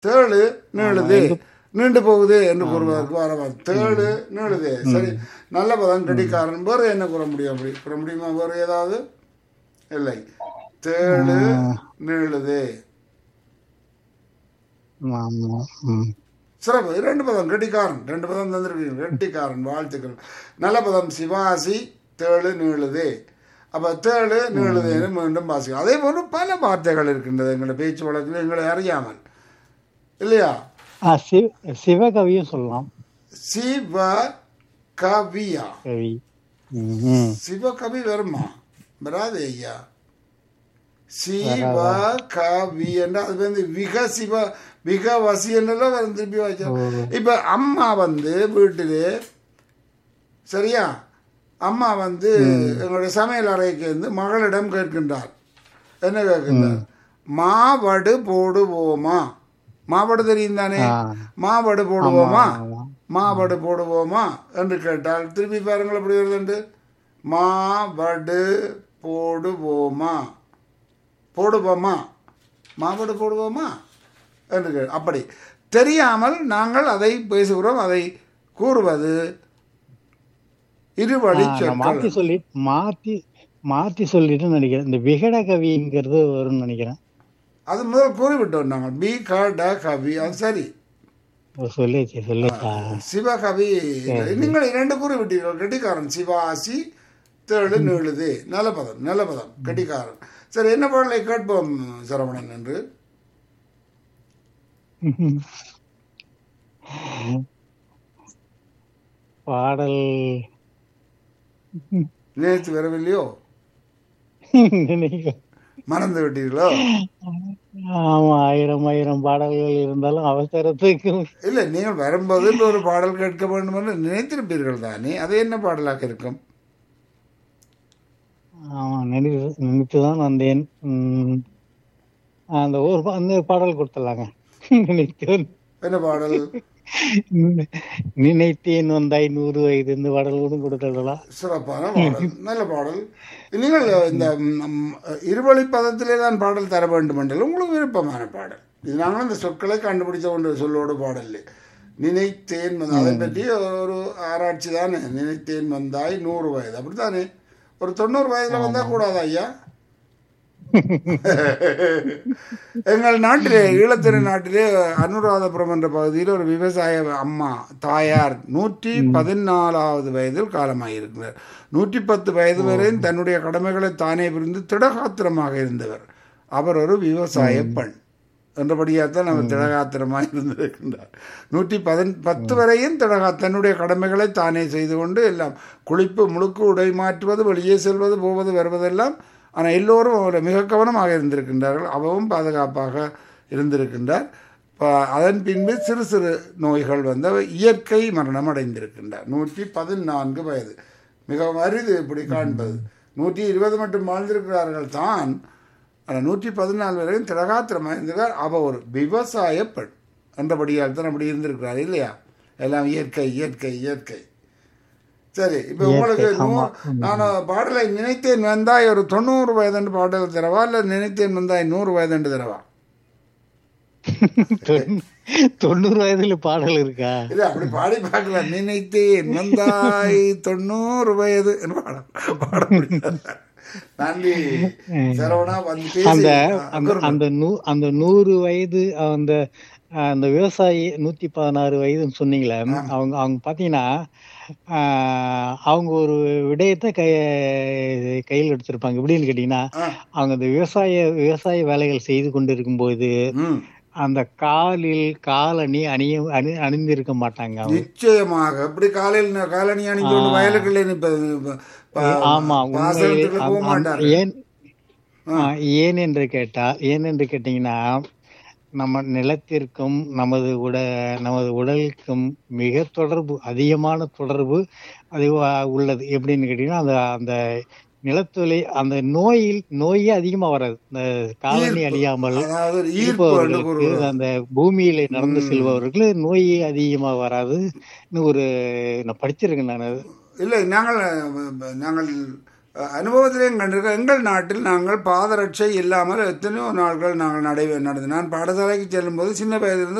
தேழு நீளுது நீண்டு போகுது என்று கூறுவதற்கு வர தேழு நீளுது சரி நல்ல பதம் கடிகாரன் வேறு என்ன கூற முடியும் அப்படி கூற முடியுமா வேறு ஏதாவது இல்லை தேழு நீளுது ஆமா ம். சிறப்பு இரண்டு பதம் கெட்டிக்காரன் ரெண்டு பதம் தந்திருக்கீங்க கெட்டிக்காரன் வாழ்த்துக்கள் நல்ல பதம் சிவாசி தேழு நீளுது அப்போ தேழு நீளுதுன்னு மீண்டும் வாசிக்கும் அதே போன்று பல வார்த்தைகள் இருக்கின்றது எங்களுடைய பேச்சு வழக்கில் எங்களை அறியாமல் இல்லையா ஆ, சிவ- சிவகவியும் சொல்லலாம் சிவ கவியா கவி ம், ம். சிவகவி வருமா வராது ஐயா சிவ கவி என்ற அது வந்து விக சிவ விக வசி என்றெல்லாம் வரும் திருப்பி வச்சா இப்ப அம்மா வந்து வீட்டிலே சரியா அம்மா வந்து எங்களுடைய சமையல் அறைக்கு வந்து மகளிடம் கேட்கின்றார் என்ன கேட்கின்றார் மாவடு போடுவோமா மாவடு தெரியும் தானே ஆ. மாவடு போடுவோமா ஆமா. மாவடு போடுவோமா என்று கேட்டால் திருப்பி பாருங்கள் எப்படி வருதுண்டு மாவடு போடுவோமா போடுவோமா மாவடு போடுவோமா என்று கே அப்படி தெரியாமல் நாங்கள் அதை பேசுகிறோம் அதை கூறுவது இருவழி ஆ, நான் சொற்கள் மாத்தி சொல்லி மாத்தி மாத்தி சொல்லிட்டு நினைக்கிறேன் இந்த விகட கவிங்கிறது வரும்னு நினைக்கிறேன் அது முதல் கூறிவிட்டோம் நாங்கள் பி க ட கவி அது சரி ஓ, சொல்லியாச்சு சொல்லியாச்சா சிவகவி நீங்கள் இரண்டு கூறிவிட்டீர்கள் கெட்டிக்காரன் சிவாசி தேழு நீளுது நல்ல பதம் நல்ல பதம் கெட்டிக்காரன் சரி என்ன பாடலை கேட்போம் சரவணன் என்று பாடல் நினைத்து வரவில்லையோ நினைக்க- மறந்து விட்டீர்களோ ஆமா ஆயிரம் ஆயிரம் பாடல்கள் இருந்தாலும் அவசரத்துக்கு இல்லை நீங்கள் வரும்போது ஒரு பாடல் கேட்க வேண்டும் என்று நினைத்திருப்பீர்கள் தானே அது என்ன பாடலாக இருக்கும் ஆமா நினைத்து நினைத்துதான் வந்தேன் உம், அந்த ஒரு பா- அந்த பாடல் கொடுத்துடலாங்க நினைத்தேன் என்ன பாடல் நினைத்தேன் வந்தாய் நூறு வயது இந்த பாடல் கூட கொடுத்துடலாம் சிறப்பான பாடல் நல்ல பாடல் நீங்கள் இந்த ம், இருவழி பதத்திலே தான் பாடல் தர வேண்டும் என்றால் உங்களுக்கு விருப்பமான பாடல் இது நாங்களும் இந்த சொற்களை கண்டுபிடிச்ச ஒன்று சொல்லோடு பாடல் நினைத்தேன் வந்து அதை பற்றி ஒரு ஆராய்ச்சி தானே நினைத்தேன் வந்தாய் நூறு வயது அப்படித்தானே ஒரு தொண்ணூறு வயதுல வந்தா கூடாதா ஐயா எங்கள் நாட்டிலே ஈழத்திரு நாட்டிலே அனுராதபுரம் என்ற பகுதியில் ஒரு விவசாய அம்மா தாயார் நூற்றி பதினாலாவது வயதில் காலமாயிருக்கிறார் நூற்றி பத்து வயது வரையும் தன்னுடைய கடமைகளை தானே புரிந்து திடகாத்திரமாக இருந்தவர் அவர் ஒரு விவசாய பெண் என்றபடியாகத்தான் அவர் திடகாத்திரமாக இருந்திருக்கின்றார் நூற்றி பதின் பத்து வரையும் திடகா தன்னுடைய கடமைகளை தானே செய்து கொண்டு எல்லாம் குளிப்பு முழுக்கு உடை மாற்றுவது வெளியே செல்வது போவது வருவதெல்லாம் ஆனால் எல்லோரும் அவரை மிக கவனமாக இருந்திருக்கின்றார்கள் அவவும் பாதுகாப்பாக இருந்திருக்கின்றார் ப- அதன் பின்பு சிறு சிறு நோய்கள் வந்து அவர் இயற்கை மரணம் அடைந்திருக்கின்றார் நூற்றி பதினான்கு வயது மிகவும் அரிது இப்படி காண்பது நூற்றி இருபது மட்டும் வாழ்ந்திருக்கிறார்கள் தான் ஆனால் நூற்றி பதினாலு வரையும் திரகாத்திரமாக இருந்திருக்கார் அவ ஒரு விவசாய பெண் என்றபடியால் தான் அப்படி இருந்திருக்கிறார் இல்லையா எல்லாம் இயற்கை இயற்கை இயற்கை சரி இப்போ உங்களுக்கு நூ- நான் பாடலை நினைத்தேன் வந்தாய் ஒரு தொண்ணூறு வயதுண்டு பாடல் தரவா இல்லை நினைத்தேன் வந்தாய் நூறு வயதுண்டு தரவா தொண்ணூ- தொண்ணூறு வயதுல பாடல் இருக்கா இல்லை அப்படி பாடி பார்க்கலாம் நினைத்தேன் வந்தாய் தொண்ணூறு வயது என்று பாட பாட முடியாது நன்றி சரவணா வந்து அந்த பேசி அந்த அந்த நூ அந்த நூறு வயது அந்த அந்த விவசாயி நூத்தி பதினாறு வயதுன்னு சொன்னீங்களே அவங்க அவங்க பாத்தீங்கன்னா ஆஹ், அவங்க ஒரு விடயத்தை கை கையில் எடுத்திருப்பாங்க எப்படின்னு கேட்டீங்கன்னா ஆ. அவங்க அந்த விவசாய விவசாய வேலைகள் செய்து கொண்டிருக்கும் போது ம் அந்த காலில் காலணி அணிய அணி அணிந்திருக்க மாட்டாங்க அவங்க நிச்சயமாக எப்படி காலையில் ந- காலணி அணிந்து கொண்டு வயலுக்குள்ளே நிற்ப- ப- ஆமா உண்மையிலே வாசலுக்குள்ள போக அந்த- அந்த- மாட்டார்கள் ஏன் ஆ, ஏன் என்று கேட்டால் ஏன் என்று கேட்டீங்கன்னா நம்ம நிலத்திற்கும் நமது உட நமது உடலுக்கும் மிக தொடர்பு அதிகமான தொடர்பு அது வ- உள்ளது எப்படின்னு கேட்டீங்கன்னா அந்த அந்த நிலத்தொலை அந்த நோயில் நோயே அதிகமா வராது இந்த காலனி அணியாமல் அதாவது ஒரு ஈர்ப்பு என்று இருப்பவர்களுக்கு கூறுவது அந்த பூமியில நடந்து செல்பவர்களுக்கு நோயே அதிகமா வராது இன்னும் ஒரு நான் படிச்சிருக்கேன் நான் அது. இல்லை நாங்கள் அஹ், நாங்கள் அஹ், அனுபவத்திலையும் கண்டிருக்கோம் எங்கள் நாட்டில் நாங்கள் பாதரட்சை இல்லாமல் எத்தனையோ நாட்கள் நாங்கள் நடை நடந்து நான் பாடசாலைக்கு செல்லும்போது சின்ன வயதிலிருந்து